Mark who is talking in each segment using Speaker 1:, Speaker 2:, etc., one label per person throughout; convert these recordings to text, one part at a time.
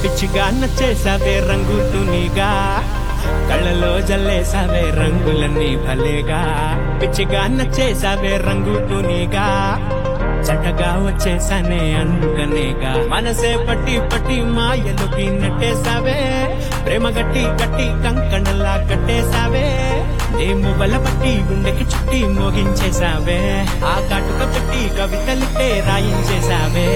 Speaker 1: పిచ్చిగా నచ్చేసావే రంగు తునిగా కళ్ళలో జల్లేసావే రంగులన్నీ భలేగా పిచ్చిగా నచ్చేసావే రంగు తునిగా చక్కగా వచ్చేసానే అందుకనేగా మనసే పట్టి పట్టి మాయలోకి నెట్టేసావే ప్రేమ గట్టి గట్టి కంకణలా కట్టేసావే ఏమో బలపట్టి గుండెకి చుట్టి మోగించేసావే ఆ కాటుక పెట్టి కవితలిట్టే రాయించేసావే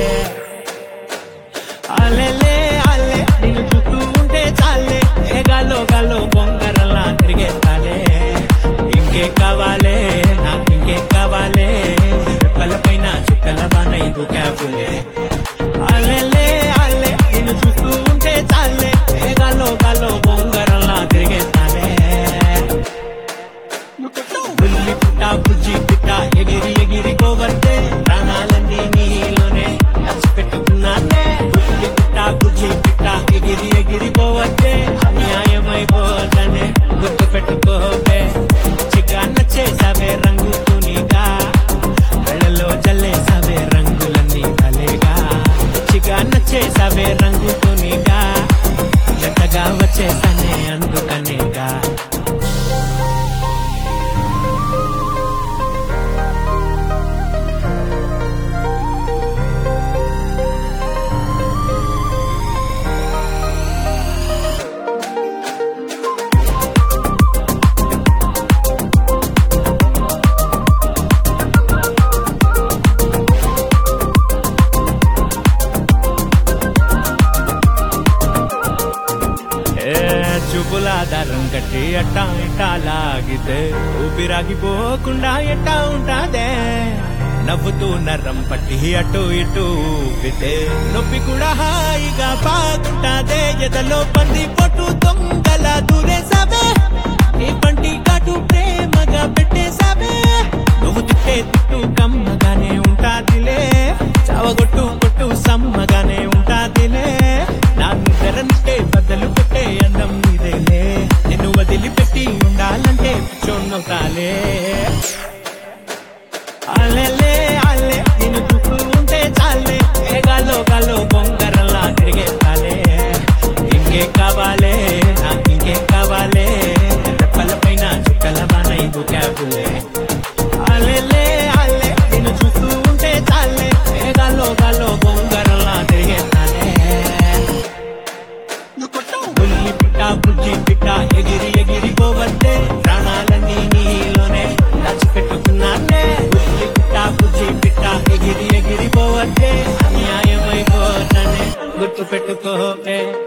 Speaker 1: అలెలే అలే నిన్ను చూస్తూ ఉంటే చాలే ఏ గాలో గాలో బొంగరలా తిరిగేస్తాలే ఇంకే కావాలే నాకు ఇంకే కావాలే పైన చుక్కల బానై దూకాపులే అలెలే అలే నిన్ను చూస్తూ ఉంటే చాలే ఏ గాలో గాలో బొంగరలా తిరిగేస్తాలే బుల్లి పుట్ట బుజ్జి పుట్ట ఎగిరి ఎగిరి పోవద్దే ప్రాణాలన్నీ నీలోనే పెట్టుకున్నానే బుల్లి పుట్ట బుజ్జి పుట్ట ఎగిరి ఎగిరి పోవద్దే అన్యాయమైపోతనే గుర్తు పెట్టుకోవే చిగాన్న చేసావే రంగు తునిగా కళ్ళలో జల్లేసావే రంగులన్నీ భలేగా చిగాన్న చేసావే రంగు తునిగా జతగా వచ్చేసానే అందుకనేగా ఏ చూపుల దారం కట్టి అట్టా ఇట్టా లాగితే ఊపిరాగిపోకుండా ఎట్టా ఉంటాదే నవ్వుతూ నరం పట్టి అటు ఇటు ఊపితే నొప్పి కూడా హాయిగా బాగుంటాదే ఎదలో పంది పొట్టు దొంగల దూరేసావే నీ పంటి కాటు ప్రేమగా పెట్టేసావే నువ్వు తిట్టే తిట్టు కమ్మగానే ఉంటాదిలే చావగొట్టు కొట్టు సమ్మగానే ఉంటాదిలే నా నిద్రనిస్తే బద్దలు కొట్టే అందం ఇదేలే నిన్ను వదిలిపెట్టి ఉండాలంటే పిచ్చోన్నవుతాలే అలెలే అల్లే నిన్ను చూస్తూ ఉంటే చాలే ఏ గాలో గాలో బొంగరలా తిరిగేస్తాలే ఇంకే కావాలే నాకు ఇంకే కావాలే రెప్పల పైన చుక్కల బానై దూకాబులే అలెలే అల్లే నిన్ను చూస్తూ ఉంటే చాలే ఏ గాలో గాలో బొంగరలా తిరిగేస్తాలే బుల్లి పిట్ట బుజ్జి పిట్ట ఎగిరి ఎగిరి పోవద్దే ప్రాణాలన్నీ నీలోనే దాచిపెట్టుకున్నానే బుల్లి పిట్ట బుజ్జి పిట్ట ఎగిరి ఎగిరి పోవద్దే అన్యాయమైపోతనే గుర్తు పెట్టుకోవే